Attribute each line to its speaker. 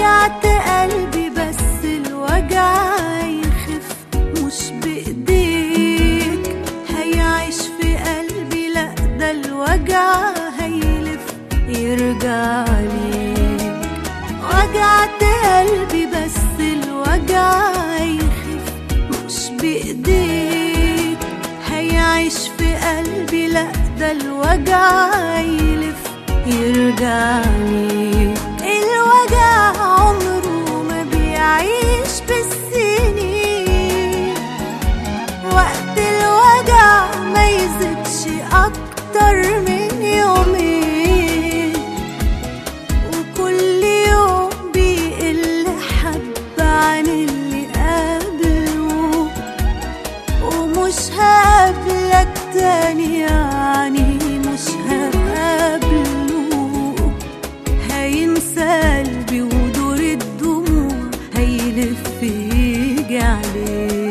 Speaker 1: وجعت قلبي بس الوجع يخف مش بإيديك هيعيش في قلبي لأ ده الوجع هيلف يرجع ليك وجعت قلبي بس الوجع يخف مش بإيديك هيعيش في قلبي لأ ده الوجع يلف يرجع ليك الوجع عمره ما بيعيش بالسنين وقت الوجع ما يزيدش أكتر من يومين وكل يوم بيقل حب عن اللي قبله ومش هقابلك تاني يعني مش هقابله هينسى قلبي ودور الدموع هيلف يجي عليه